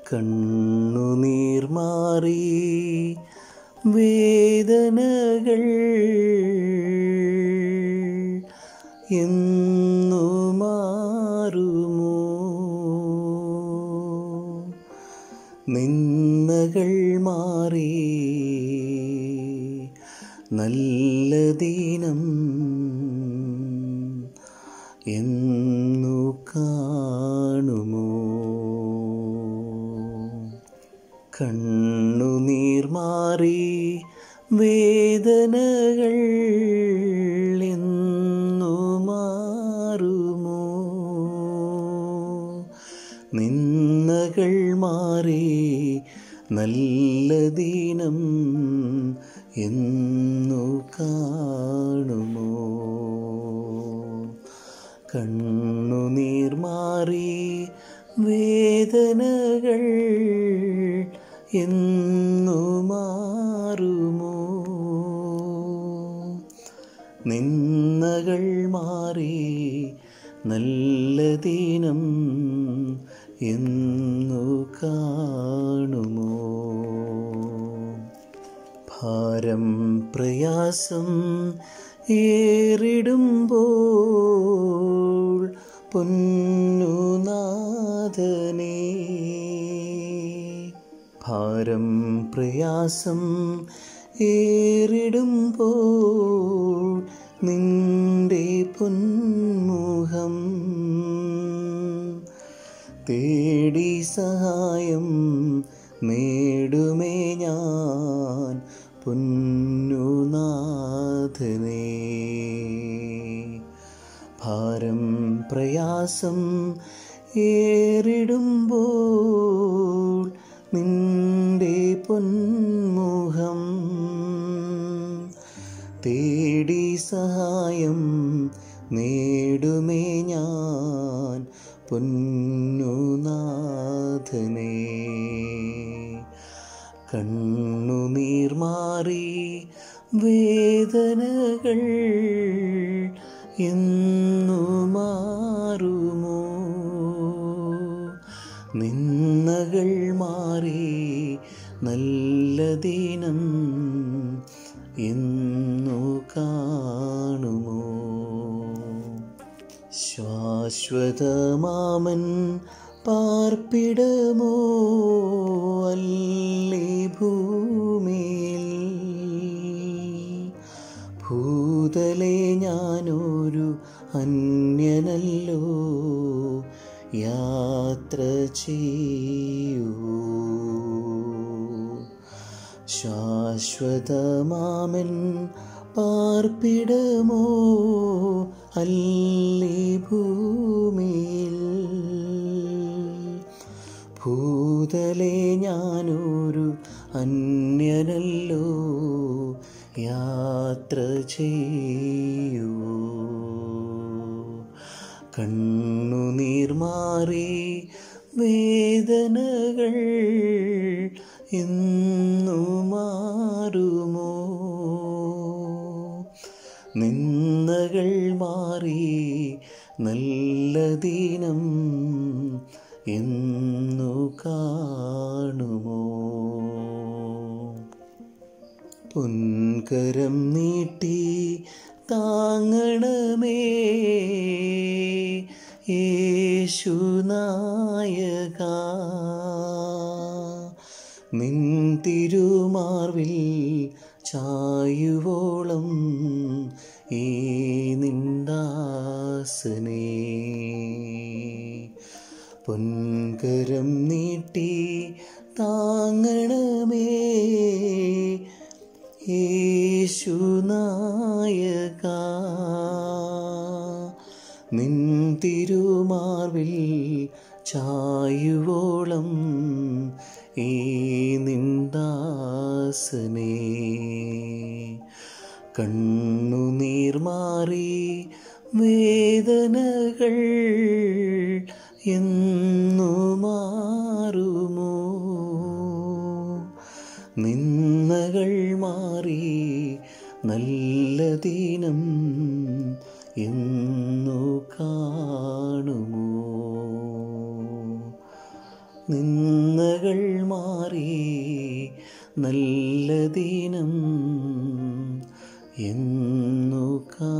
കണ്ണുനീർ മാറി വേദനകൾ എന്നു മാറുമോ നിന്ദകൾ മാറി നല്ല ദിനം എന്നു കാണുമോ കണ്ണുനീർ മാറി വേദനകൾ എന്നു മാറുമോ നിന്ദകൾ മാറി നല്ല ദിനം എന്നു കാണുമോ കണ്ണുനീർ മാറി വേദനകൾ എന്നു മാറുമോ നിന്ദകൾ മാറി നല്ല ദിനം എന്നു കാണുമോ ഭാരം പ്രയാസം ഏറിടുമ്പോൾ പൊന്നുനാഥനേ ഭാരം പ്രയാസം ഏറിടുമ്പോൾ നിന്റെ പൊന്മുഖം തേടി സഹായം നേടുമേ ഞാൻ പൊന്നുനാഥനേ ഭാരം പ്രയാസം ഏറിടുമ്പോൾ നിന്റെ പൊന്മുഖം തേടി സഹായം നേടുമേ ഞാൻ പൊന്നുനാഥനേ കണ്ണുനീർ മാറി വേദനകൾ എന്നു മാറുമോ നിന്ദകൾ മാറി നല്ല ദിനം എന്നു കാണുമോ ശാശ്വതമാമൻ പാർപ്പിടമോ അല്ലേ ഭൂമിയിൽ ഭൂതലെ ഞാനൊരു അന്യനല്ലോ യാത്ര ചെയ്യൂ ശാശ്വതമാമൻ പാർപ്പിടമോ അല്ലേ ഭൂമിയിൽ ഭൂതലെ ഞാനൊരു അന്യനല്ലോ യാത്ര ചെയ്യൂ കണ്ണുനീർ മാറി വേദനകൾ എന്നു മാറുമോ നിന്ദകൾ മാറി നല്ല ദിനം എന്നു കാണുമോ പൊൻകരം നീട്ടി താങ്ങണമേ യേശുനായക നിൻ തിരുമാർവിൽ ചായുവോളം ഈ നിന്ദാസനേ പൊൻകരം നീട്ടി താങ്ങണമേ യേശുനായക നിൻ തിരുമാർവിൽ ചായുവോളം ഈ നിന്ദാസനേ കണ്ണുനീർ മാറി വേദനകൾ എന്നു മാറുമോ നിന്ദകൾ മാറി നല്ല ദിനം എന്നു കാണുമോ നിന്ദകൾ മാറി നല്ല ദിനം എന്നു കാ